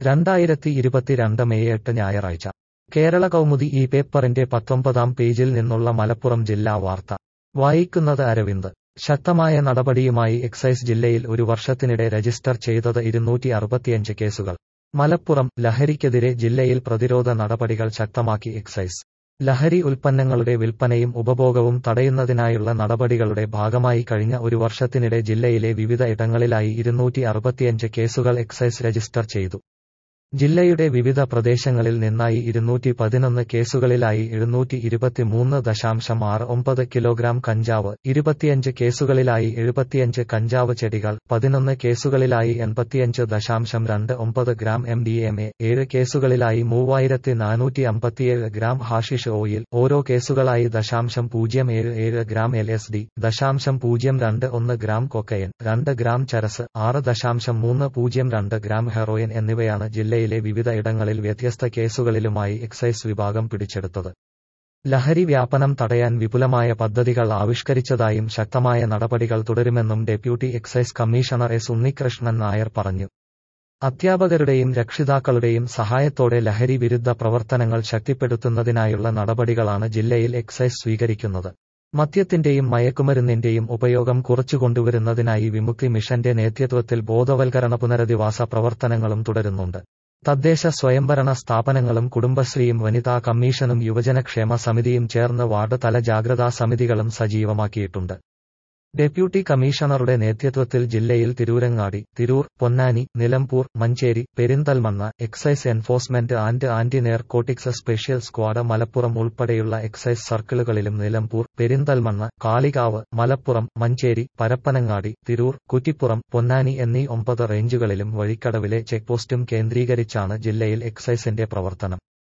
രണ്ടായിരത്തി ഇരുപത്തിരണ്ട് മെയ് എട്ട് ഞായറാഴ്ച കേരള കൗമുദി ഈ പേപ്പറിന്റെ പത്തൊമ്പതാം പേജിൽ നിന്നുള്ള മലപ്പുറം ജില്ലാ വാർത്ത വായിക്കുന്നത് അരവിന്ദ് ശക്തമായ നടപടിയുമായി എക്സൈസ് ജില്ലയിൽ ഒരു വർഷത്തിനിടെ രജിസ്റ്റർ ചെയ്തത് ഇരുന്നൂറ്റി അറുപത്തിയഞ്ച് കേസുകൾ മലപ്പുറം ലഹരിക്കെതിരെ ജില്ലയിൽ പ്രതിരോധ നടപടികൾ ശക്തമാക്കി എക്സൈസ് ലഹരി ഉൽപ്പന്നങ്ങളുടെ വിൽപ്പനയും ഉപഭോഗവും തടയുന്നതിനായുള്ള നടപടികളുടെ ഭാഗമായി കഴിഞ്ഞ ഒരു വർഷത്തിനിടെ ജില്ലയിലെ വിവിധ ഇടങ്ങളിലായി ഇരുന്നൂറ്റി അറുപത്തിയഞ്ച് കേസുകൾ എക്സൈസ് രജിസ്റ്റർ ചെയ്തു ജില്ലയുടെ വിവിധ പ്രദേശങ്ങളിൽ നിന്നായി ഇരുന്നൂറ്റി പതിനൊന്ന് കേസുകളിലായി എഴുന്നൂറ്റി ഇരുപത്തിമൂന്ന് ദശാംശം ആറ് ഒമ്പത് കിലോഗ്രാം കഞ്ചാവ് ഇരുപത്തിയഞ്ച് കേസുകളിലായി എഴുപത്തിയഞ്ച് കഞ്ചാവ് ചെടികൾ പതിനൊന്ന് കേസുകളിലായി എൺപത്തിയഞ്ച് ദശാംശം രണ്ട് ഒമ്പത് gram M D M A ഏഴ് കേസുകളിലായി മൂവായിരത്തി നാനൂറ്റി അമ്പത്തിയേഴ് ഗ്രാം ഹാഷിഷ് ഓയിൽ ഓരോ കേസുകളായി ദശാംശം പൂജ്യം ഏഴ് ഏഴ് ഗ്രാം എൽ എസ് ഡി ദശാംശം പൂജ്യം രണ്ട് ഒന്ന് ഗ്രാം കൊക്കയൻ രണ്ട് ഗ്രാം ചരസ് ആറ് ദശാംശം മൂന്ന് പൂജ്യം രണ്ട് ഗ്രാം ഹെറോയിൻ എന്നിവയാണ് ജില്ലയിൽ ജില്ലയിലെ വിവിധ ഇടങ്ങളിൽ വ്യത്യസ്ത കേസുകളിലുമായി എക്സൈസ് വിഭാഗം പിടിച്ചെടുത്തത് ലഹരി വ്യാപനം തടയാൻ വിപുലമായ പദ്ധതികൾ ആവിഷ്കരിച്ചതായും ശക്തമായ നടപടികൾ തുടരുമെന്നും deputy excise commissioner S Unnikrishnan Nair പറഞ്ഞു അധ്യാപകരുടെയും രക്ഷിതാക്കളുടെയും സഹായത്തോടെ ലഹരി വിരുദ്ധ പ്രവർത്തനങ്ങൾ ശക്തിപ്പെടുത്തുന്നതിനായുള്ള നടപടികളാണ് ജില്ലയിൽ എക്സൈസ് സ്വീകരിക്കുന്നത് മദ്യത്തിന്റെയും മയക്കുമരുന്നിന്റെയും ഉപയോഗം കുറച്ചുകൊണ്ടുവരുന്നതിനായി വിമുക്തി മിഷന്റെ നേതൃത്വത്തിൽ ബോധവൽക്കരണ പുനരധിവാസ പ്രവർത്തനങ്ങളും തുടരുന്നുണ്ട് തദ്ദേശ സ്വയംഭരണ സ്ഥാപനങ്ങളും കുടുംബശ്രീയും വനിതാ കമ്മീഷനും യുവജനക്ഷേമ സമിതിയും ചേർന്ന് വാർഡ് തല ജാഗ്രതാ സമിതികളും സജീവമാക്കിയിട്ടുണ്ട് ഡെപ്യൂട്ടി കമ്മീഷണറുടെ നേതൃത്വത്തിൽ ജില്ലയിൽ Tirurangadi Tirur Ponnani Nilambur Manjeri Perinthalmanna excise enforcement and anti narcotics special squad Malappuram ഉൾപ്പെടെയുള്ള എക്സൈസ് സർക്കിളുകളിലും നിലമ്പൂർ പെരിന്തൽമണ്ണ കാളികാവ് മലപ്പുറം മഞ്ചേരി പരപ്പനങ്ങാടി തിരൂർ കുറ്റിപ്പുറം പൊന്നാനി എന്നീ ഒമ്പത് റേഞ്ചുകളിലും വഴിക്കടവിലെ ചെക്പോസ്റ്റും കേന്ദ്രീകരിച്ചാണ് ജില്ലയിൽ എക്സൈസിന്റെ പ്രവർത്തനം